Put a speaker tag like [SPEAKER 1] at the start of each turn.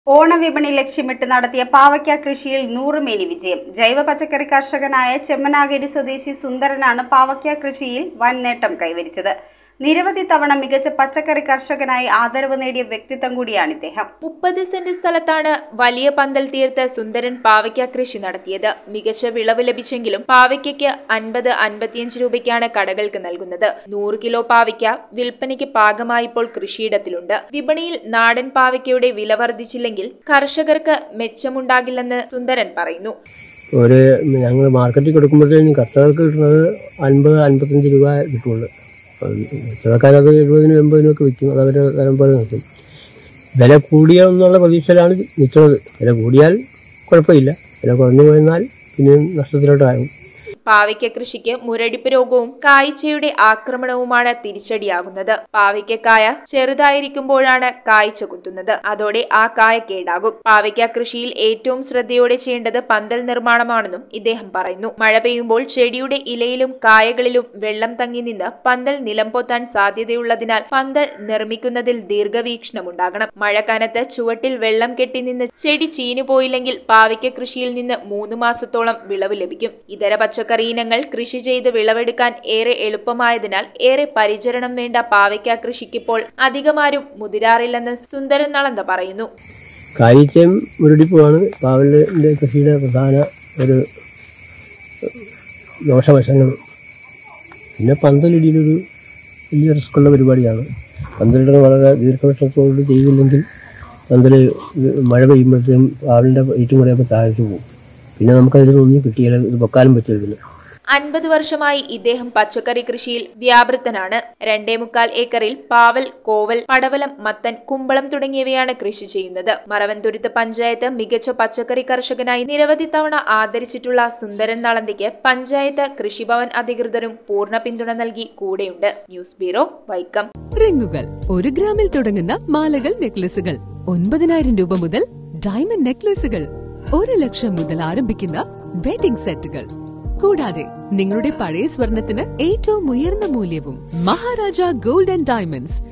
[SPEAKER 1] ഓണവിപണി ലക്ഷ്യമിട്ട് നടത്തിയ പാവയ്ക്ക കൃഷിയിൽ നൂറുമേനി വിജയം ജൈവ പച്ചക്കറി കർഷകനായ ചെമ്മനാഗേരി സ്വദേശി സുന്ദരനാണ് പാവയ്ക്ക കൃഷിയിൽ വൻ നേട്ടം കൈവരിച്ചത് നിരവധി തവണ മികച്ച പച്ചക്കറി കർഷകനായി ആദരവ് നേടിയ വ്യക്തിത്വം കൂടിയാണ് ഇദ്ദേഹം
[SPEAKER 2] മുപ്പത് സെന്റ് സ്ഥലത്താണ് വലിയ പന്തൽ തീർത്ത് സുന്ദരൻ പാവയ്ക്ക കൃഷി നടത്തിയത് മികച്ച വിളവ് ലഭിച്ചെങ്കിലും പാവയ്ക്കയ്ക്ക് അൻപത് അൻപത്തിയഞ്ച് രൂപയ്ക്കാണ് കടകൾക്ക് നൽകുന്നത് നൂറ് കിലോ പാവയ്ക്ക വിൽപ്പനയ്ക്ക് പാകമായപ്പോൾ കൃഷിയിടത്തിലുണ്ട് വിപണിയിൽ നാടൻ പാവയ്ക്കയുടെ വില വർദ്ധിച്ചില്ലെങ്കിൽ കർഷകർക്ക് മെച്ചമുണ്ടാകില്ലെന്ന് സുന്ദരൻ പറയുന്നു
[SPEAKER 3] ഒരു ഞങ്ങൾ മാർക്കറ്റിൽ കൊടുക്കുമ്പോഴത്തേക്കും കർഷകർക്ക് കിട്ടുന്നത് അൻപത് അൻപത്തഞ്ച് രൂപ കിട്ടുള്ളൂ കച്ചവടക്കാരത് എഴുപതിനും എൺപതിനും വിൽക്കും അത് അവരുടെ തരം പോലെ നിൽക്കും വില കൂടിയ എന്നുള്ള പ്രതീക്ഷയിലാണ് നിൽക്കുന്നത് വില കൂടിയാൽ കുഴപ്പമില്ല വില കുറഞ്ഞു പോയെന്നാൽ പിന്നെയും നഷ്ടത്തിലോട്ടാകും
[SPEAKER 2] പാവയ്ക്ക കൃഷിക്ക് മുരടിപ്പ് രോഗവും കായ്ച്ചയുടെ ആക്രമണവുമാണ് തിരിച്ചടിയാകുന്നത് പാവയ്ക്കക്കായ ചെറുതായിരിക്കുമ്പോഴാണ് കായ്ച്ച കുത്തുന്നത് അതോടെ ആ കായ കേടാകും പാവയ്ക്ക കൃഷിയിൽ ഏറ്റവും ശ്രദ്ധയോടെ ചെയ്യേണ്ടത് പന്തൽ നിർമ്മാണമാണെന്നും ഇദ്ദേഹം പറയുന്നു മഴ പെയ്യുമ്പോൾ ചെടിയുടെ ഇലയിലും കായകളിലും വെള്ളം തങ്ങി നിന്ന് പന്തൽ നിലംപൊത്താൻ സാധ്യതയുള്ളതിനാൽ പന്തൽ നിർമ്മിക്കുന്നതിൽ ദീർഘവീക്ഷണമുണ്ടാകണം മഴ കനത്ത് ചുവട്ടിൽ വെള്ളം കെട്ടി നിന്ന് ചെടി ചീനുപോയില്ലെങ്കിൽ പാവയ്ക്ക കൃഷിയിൽ നിന്ന് മൂന്ന് മാസത്തോളം വിളവ് ലഭിക്കും ഇതര പച്ചക്കറി ഇനങ്ങൾ കൃഷി ചെയ്ത് വിളവെടുക്കാൻ ഏറെ എളുപ്പമായതിനാൽ ഏറെ പരിചരണം വേണ്ട പാവയ്ക്ക കൃഷിക്കിപ്പോൾ അധികമാരും മുതിരാറില്ലെന്ന് സുന്ദരൻ നളന്ത പറയുന്നു
[SPEAKER 3] കായ്ച്ചയും മുരടിപ്പുമാണ് പാവലിൻ്റെ കൃഷിയുടെ പ്രധാന ഒരു ദോഷവശങ്ങൾ പിന്നെ പന്തലിടിയിലൊരു വലിയ റിസ്ക്കുള്ള പരിപാടിയാണ് പന്തലിടുന്നത് വളരെ ദീർഘവശത്തോട് ചെയ്തില്ലെങ്കിൽ പന്തൽ മഴ പെയ്യുമ്പോഴത്തേക്കും പാവലിൻ്റെ ഏറ്റവും കുറയുമ്പോൾ താഴ്ച പോകും പിന്നെ നമുക്കതിലൊന്നും കിട്ടിയാൽ ഇത് പൊക്കാനും പറ്റില്ല
[SPEAKER 2] അൻപത് വർഷമായി ഇദ്ദേഹം പച്ചക്കറി കൃഷിയിൽ വ്യാപൃതനാണ് രണ്ടേ മുക്കാൽ ഏക്കറിൽ പാവൽ കോവൽ പടവലം മത്തൻ കുമ്പളം തുടങ്ങിയവയാണ് കൃഷി ചെയ്യുന്നത് മറവൻതുരുത്ത് പഞ്ചായത്ത് മികച്ച പച്ചക്കറി കർഷകനായി നിരവധി തവണ ആദരിച്ചിട്ടുള്ള സുന്ദരൻ നളന്തിക്ക് പഞ്ചായത്ത് കൃഷിഭവൻ അധികൃതരും പൂർണ്ണ പിന്തുണ നൽകി കൂടെയുണ്ട് ന്യൂസ് ബ്യൂറോ വൈക്കം
[SPEAKER 4] റിങ്ങുകൾ ഒരു ഗ്രാമിൽ തുടങ്ങുന്ന മാലകൾ നെക്ലസുകൾ ഒൻപതിനായിരം രൂപ മുതൽ ഡയമണ്ട് നെക്ലസുകൾ ഒരു ലക്ഷം മുതൽ ആരംഭിക്കുന്ന വെഡിംഗ് സെറ്റുകൾ കൂടാതെ നിങ്ങളുടെ പഴയ സ്വർണത്തിന് ഏറ്റവും ഉയർന്ന മൂല്യവും മഹാരാജ ഗോൾഡ് ആൻഡ് ഡയമണ്ട്സ്